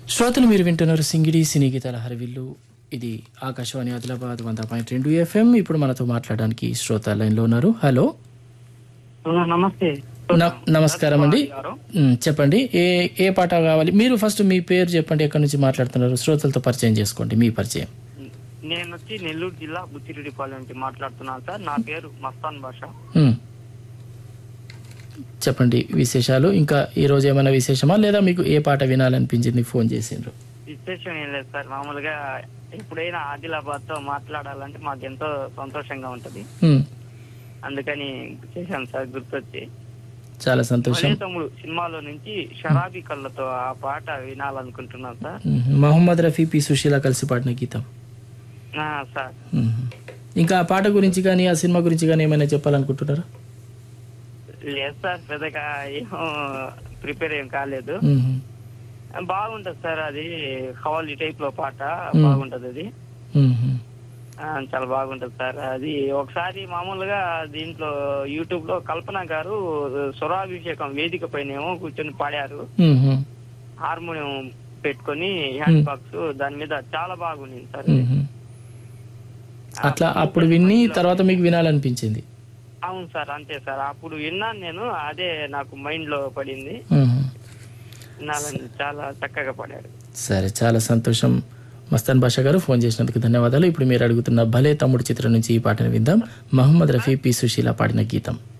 శ్రోతలు మీరు వింటున్నారు సింగిడి సినీ గీతాల హరివిల్లు ఇది ఆకాశవాణి ఆదిలాబాద్ వంద పాయింట్ రెండు ఎఫ్ఎం ఇప్పుడు మనతో మాట్లాడడానికి శ్రోత లైన్లో ఉన్నారు హలో ఆ, నమస్తే న- నమస్కారం అండి గారు. మ్, చెప్పండి ఏ ఏ పాట కావాలి మీరు ఫస్ట్ మీ పేరు చెప్పండి ఎక్కడి నుంచి మాట్లాడుతున్నారు శ్రోతలతో పరిచయం చేసుకోండి మీ పరిచయం నేను వచ్చి నెల్లూరు జిల్లా బుచ్చిరెడ్డిపాలెం నుంచి మాట్లాడుతున్నాను సార్ నా పేరు మస్తాన్ భాష మ్. చెప్పండి విశేషాలు ఇంకా ఈ రోజు ఏమైనా విశేషమా లేదా మీకు ఏ పాట వినాలనిపించింది ఫోన్ చేసిండ్రు విశేషం ఏం లేదు సార్ మామూలుగా ఎప్పుడైనా ఆదిలాబాద్ తో మాట్లాడాలంటే మాకు ఎంతో సంతోషంగా ఉంటది మ్, అందుకని చేశాను సార్ గుర్తొచ్చి చాలా సంతోషం భలే తమ్ముడు సినిమాలో నుంచి షరాబీ కళ్ళతో ఆ పాట వినాలనుకుంటున్నాను సార్ మ్, మహమ్మద్ రఫీ పి సుశీల కలిసి పాడిన గీతం ఆ, సార్ మ్. ఇంకా ఆ పాట గురించి కానీ ఆ సినిమా గురించి కానీ ఏమైనా చెప్పాలనుకుంటున్నారా లేదు సార్ పెద్దగా ఏం ప్రిపేర్ ఏం కాలేదు మ్, బాగుంటది సార్ అది హవాలీ టైప్ లో పాట బాగుంటది అది మ్, మ్. ఆ, చాలా బాగుంటది సార్ అది ఒకసారి మామూలుగా దీంట్లో యూట్యూబ్ లో కల్పన గారు స్వరాభిషేకం వేదిక పైన ఏమో కూర్చొని పాడారు మ్, మ్. హార్మోనియం పెట్టుకొని హ్యాండ్ బాక్స్ దాని మీద చాలా బాగుంది సార్ అది. మ్మ్. అట్లా అప్పుడు విని తర్వాత మీకు వినాలనిపించింది అవును సార్ అంతే సార్ అప్పుడు విన్నాను నేను అదే నాకు మైండ్ లో పడింది మ్మ్. వినాలని చాలా చక్కగా పాడారు సరే చాలా సంతోషం మస్తాన్ బాషా గారు ఫోన్ చేసినందుకు ధన్యవాదాలు ఇప్పుడు మీరు అడుగుతున్న భలే తమ్ముడు చిత్రం నుంచి ఈ పాటను విందాం మహమ్మద్ రఫీ పి సుశీల పాడిన గీతం